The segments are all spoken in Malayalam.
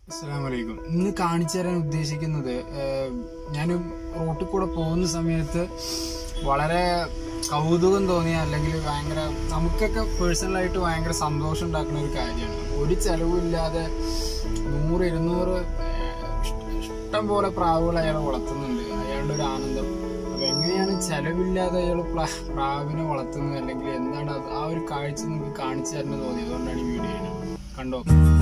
അസ്സലാമലൈക്കും ഇന്ന് കാണിച്ചു തരാൻ ഉദ്ദേശിക്കുന്നത് ഞാൻ റോട്ടിൽ കൂടെ പോകുന്ന സമയത്ത് വളരെ കൗതുകം തോന്നിയ അല്ലെങ്കിൽ ഭയങ്കര നമുക്കൊക്കെ പേഴ്സണലായിട്ട് ഭയങ്കര സന്തോഷം ഉണ്ടാക്കുന്ന ഒരു കാര്യമാണ് ഒരു ചെലവില്ലാതെ നൂറ് ഇരുന്നൂറ് ഏഹ്, ഇഷ്ട- ഇഷ്ടം പോലെ പ്രാവുകൾ അയാൾ വളർത്തുന്നുണ്ട് അയാളുടെ ഒരു ആനന്ദം അപ്പൊ എങ്ങനെയാണ് ചെലവില്ലാതെ അയാൾ പ്രാവിനെ വളർത്തുന്നത് അല്ലെങ്കിൽ എന്താണ് അത് ആ ഒരു കാഴ്ച നമുക്ക് കാണിച്ചു തരണം തോന്നി അതുകൊണ്ടാണ് ഈ വീഡിയോ ചെയ്യുന്നത് കണ്ടോ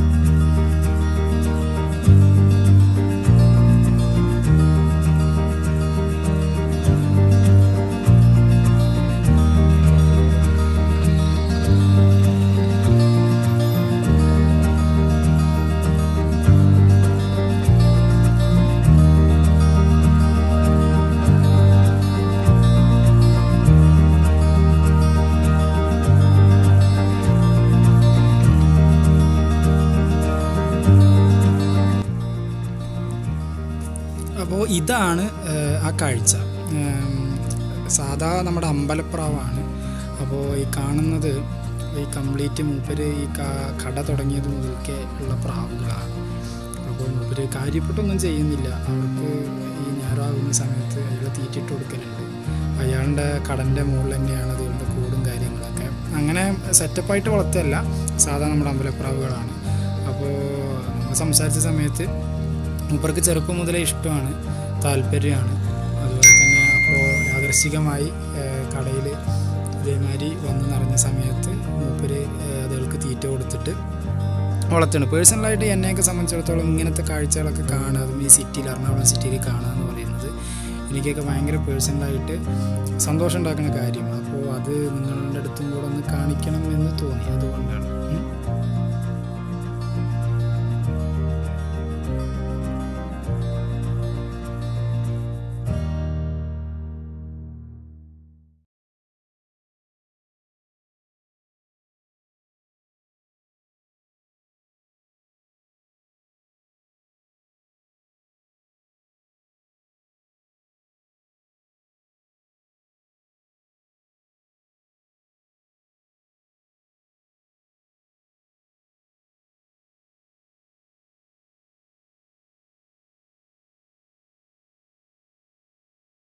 അപ്പോൾ ഇതാണ് ഏഹ്, ആ കാഴ്ച ഏം, സാധാ നമ്മുടെ അമ്പലപ്രാവാണ് അപ്പോൾ ഈ കാണുന്നത് ഈ കംപ്ലീറ്റ് മൂപ്പര് ഈ ക- കട തുടങ്ങിയത് മുതൽക്കേ ഉള്ള പ്രാവുകളാണ് അപ്പോൾ മൂപ്പര് കാര്യപ്പെട്ടൊന്നും ചെയ്യുന്നില്ല അവർക്ക് ഈ ഞായറാകുന്ന സമയത്ത് അയാൾ തീറ്റിട്ട് കൊടുക്കലുണ്ട് അയാളുടെ കടൻ്റെ മുകളിൽ തന്നെയാണ് അതുകൊണ്ട് കൂടും കാര്യങ്ങളൊക്കെ അങ്ങനെ സെറ്റപ്പായിട്ട് വളർത്തല്ല സാധാ നമ്മുടെ അമ്പലപ്രാവുകളാണ് അപ്പോൾ നമ്മൾ സംസാരിച്ച സമയത്ത് മൂപ്പർക്ക് ചെറുപ്പം മുതലേ ഇഷ്ടമാണ് താല്പര്യമാണ് അതുപോലെ തന്നെ അപ്പോൾ യാദൃശികമായി കടയിൽ ഇതേമാതിരി വന്ന് നിറഞ്ഞ സമയത്ത് മൂപ്പര് ഏഹ്, അതുകൾക്ക് തീറ്റ കൊടുത്തിട്ട് വളർത്തണം പേഴ്സണലായിട്ട് എന്നെയൊക്കെ സംബന്ധിച്ചിടത്തോളം ഇങ്ങനത്തെ കാഴ്ചകളൊക്കെ കാണുക അതും ഈ സിറ്റിയിൽ എറണാകുളം സിറ്റിയിൽ കാണുക എന്ന് പറയുന്നത് എനിക്കൊക്കെ ഭയങ്കര പേഴ്സണലായിട്ട് സന്തോഷം ഉണ്ടാക്കുന്ന കാര്യമാണ് അപ്പോൾ അത് നിങ്ങളുടെ അടുത്തും കൂടെ ഒന്ന് കാണിക്കണം എന്ന് തോന്നി അതുകൊണ്ടാണ്